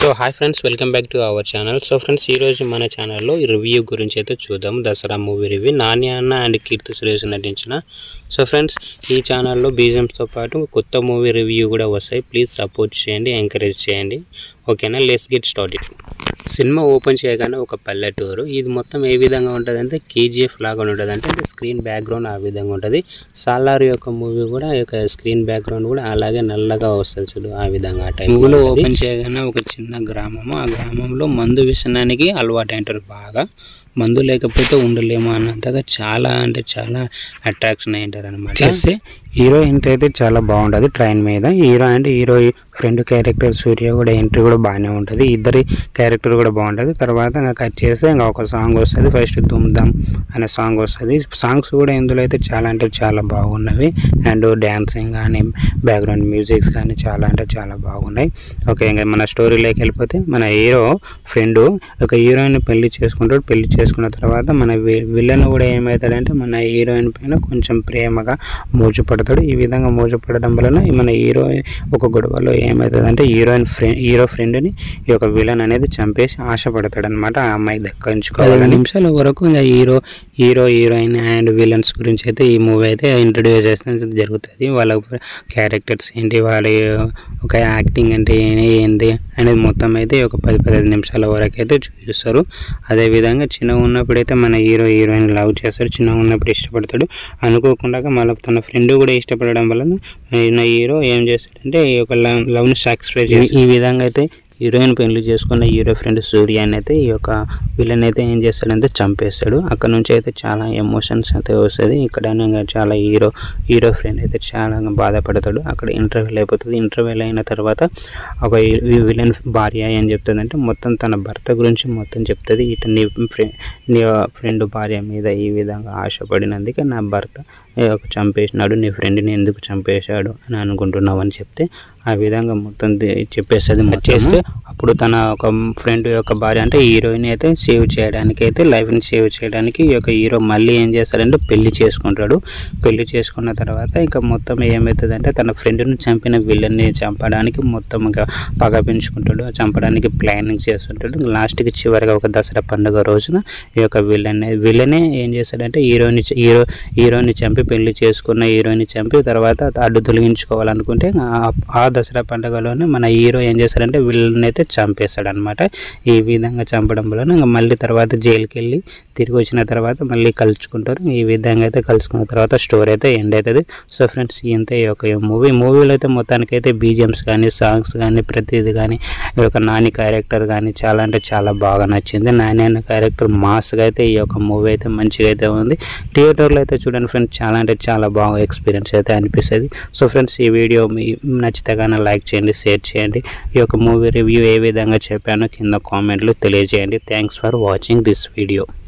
so hi friends welcome back to our channel so friends ఈరోజు మన ఛానల్లో ఈ రివ్యూ గురించి అయితే చూద్దాం దసరా మూవీ రివ్యూ నాని అన్న అండ్ కీర్తి సురేష్ నటించిన సో ఫ్రెండ్స్ ఈ ఛానల్లో బీజిఎమ్స్తో పాటు కొత్త మూవీ రివ్యూ కూడా వస్తాయి ప్లీజ్ సపోర్ట్ చేయండి ఎంకరేజ్ చేయండి ఓకేనా let's get started cinema open చేయగానే ఒక పల్లెటూరు ఇది మొత్తం ఏ విధంగా ఉంటుంది అంటే కేజీఎఫ్ లాగా ఉంటుంది అంటే స్క్రీన్ బ్యాక్గ్రౌండ్ ఆ విధంగా ఉంటుంది సాలార్ యొక్క మూవీ కూడా ఈ యొక్క స్క్రీన్ బ్యాక్గ్రౌండ్ కూడా అలాగే నల్లగా వస్తుంది చూడు ఆ విధంగా ఆ మూవీలో ఓపెన్ చేయగానే ఒక చిన్న గ్రామము ఆ గ్రామంలో మందు వ్యసనానికి అలవాటు అంటారు బాగా మందు లేకపోతే ఉండలేము అన్నంతగా చాలా అంటే చాలా అట్రాక్షన్ అయింటారు అనమాట చేస్తే హీరో ఎంట్రీ అయితే చాలా బాగుంటుంది ట్రైన్ మీద hero and hero friend character Surya కూడా ఎంట్రీ కూడా బాగానే ఉంటుంది ఇద్దరి క్యారెక్టర్ కూడా బాగుంటుంది తర్వాత నాకు కట్ చేస్తే ఇంకా ఒక సాంగ్ వస్తుంది ఫస్ట్ దుమ్ దమ్ అనే సాంగ్ వస్తుంది సాంగ్స్ కూడా ఇందులో అయితే చాలా అంటే చాలా బాగున్నవి అండ్ డ్యాన్సింగ్ కానీ బ్యాక్గ్రౌండ్ మ్యూజిక్స్ కానీ చాలా అంటే చాలా బాగున్నాయి ఓకే ఇంకా మన స్టోరీలోకి వెళ్ళిపోతే మన హీరో ఫ్రెండ్ ఒక హీరోయిన్ పెళ్లి చేసుకుంటాడు పెళ్లి చేసుకున్న తర్వాత మన విలన్ కూడా ఏమవుతాడంటే మన హీరోయిన్ పైన కొంచెం ప్రేమగా మోజుపడతాడు ఈ విధంగా మోజుపడడం వలన మన హీరో ఒక గొడవలో ఏమవుతుందంటే హీరోయిన్ ఫ్రెండ్ హీరో ఫ్రెండ్ని ఈ యొక్క విలన్ అనేది చంపేసి ఆశపడతాడు అనమాట ఆ అమ్మాయి దక్కించుకోవాలి నిమిషాల వరకు ఇంకా hero hero heroine and villains గురించి అయితే ఈ మూవీ అయితే ఇంట్రడ్యూస్ చేసిన జరుగుతుంది వాళ్ళ క్యారెక్టర్స్ ఏంటి వాళ్ళ ఒక యాక్టింగ్ అంటే ఏంటి అనేది మొత్తం అయితే ఒక పది పదిహేను నిమిషాల వరకు అయితే చూపిస్తారు అదేవిధంగా చిన్నగా ఉన్నప్పుడు అయితే మన హీరో హీరోయిన్ లవ్ చేస్తారు చిన్నగా ఉన్నప్పుడు ఇష్టపడతాడు అనుకోకుండా మళ్ళీ తన ఫ్రెండ్ కూడా ఇష్టపడడం వలన నా హీరో ఏం చేస్తాడంటే ఈ యొక్క లవ్ లవ్ని సాక్రిఫై చేసి ఈ విధంగా అయితే హీరోయిన్ పెళ్లి చేసుకున్న హీరో ఫ్రెండ్ సూర్య అని అయితే ఈ యొక్క విలన్ అయితే ఏం చేస్తాడంటే చంపేస్తాడు అక్కడ నుంచి అయితే చాలా ఎమోషన్స్ అయితే వస్తుంది ఇక్కడ ఇంకా చాలా హీరో హీరో ఫ్రెండ్ అయితే చాలా బాధపడతాడు అక్కడ ఇంటర్వ్యూలు అయిపోతుంది ఇంటర్వ్యూలు అయిన తర్వాత ఒక విలన్ భార్య ఏం చెప్తుందంటే మొత్తం తన భర్త గురించి మొత్తం చెప్తుంది ఇటు నీ ఫ్రెండ్ నీ ఫ్రెండ్ భార్య మీద ఈ విధంగా ఆశపడినందుకే నా భర్త ఒక చంపేసినాడు నీ ఫ్రెండ్ని ఎందుకు చంపేశాడు అని అనుకుంటున్నావు అని చెప్తే ఆ విధంగా మొత్తం చెప్పేస్తుంది చేస్తే అప్పుడు తన ఒక ఫ్రెండ్ యొక్క భార్య అంటే హీరోయిన్ అయితే సేవ్ చేయడానికి అయితే లైఫ్ని సేవ్ చేయడానికి ఈ యొక్క హీరో మళ్ళీ ఏం చేస్తాడంటే పెళ్లి చేసుకుంటాడు పెళ్లి చేసుకున్న తర్వాత ఇంకా మొత్తం ఏమవుతుందంటే తన ఫ్రెండ్ని చంపిన విలన్ని చంపడానికి మొత్తం ఇంకా పగ పెంచుకుంటాడు చంపడానికి ప్లానింగ్ చేస్తుంటాడు లాస్ట్కి చివరిగా ఒక దసరా పండుగ రోజున ఈ యొక్క విలన్ విలనే ఏం చేస్తాడంటే హీరోని హీరో హీరోని చంపి పెళ్లి చేసుకున్న హీరోని చంపి తర్వాత అడ్డు తొలగించుకోవాలనుకుంటే ఆ దసరా పండుగలోనే మన హీరో ఏం చేస్తాడంటే వీళ్ళని అయితే చంపేస్తాడు అనమాట ఈ విధంగా చంపడం వలన ఇంకా మళ్ళీ తర్వాత జైలుకి వెళ్ళి తిరిగి వచ్చిన తర్వాత మళ్ళీ కలుసుకుంటారు ఈ విధంగా అయితే కలుసుకున్న తర్వాత స్టోరీ అయితే ఎండ్ అవుతుంది సో ఫ్రెండ్స్ ఇంత ఈ యొక్క మూవీ మూవీలో అయితే మొత్తానికైతే బీజిఎమ్స్ కానీ సాంగ్స్ కానీ ప్రతిదీ కానీ ఈ యొక్క నాని క్యారెక్టర్ కానీ చాలా అంటే చాలా బాగా నచ్చింది నాని అనే క్యారెక్టర్ మాస్గా అయితే ఈ యొక్క మూవీ అయితే మంచిగా అయితే ఉంది థియేటర్లో అయితే చూడండి ఫ్రెండ్స్ చాలా అంటే చాలా బాగా ఎక్స్పీరియన్స్ అయితే అనిపిస్తుంది సో ఫ్రెండ్స్ ఈ వీడియో మీ నచ్చితే కానీ లైక్ చేయండి షేర్ చేయండి ఈ యొక్క మూవీ రివ్యూ ఏ విధంగా చెప్పానో కింద కామెంట్లు తెలియజేయండి thanks for watching this video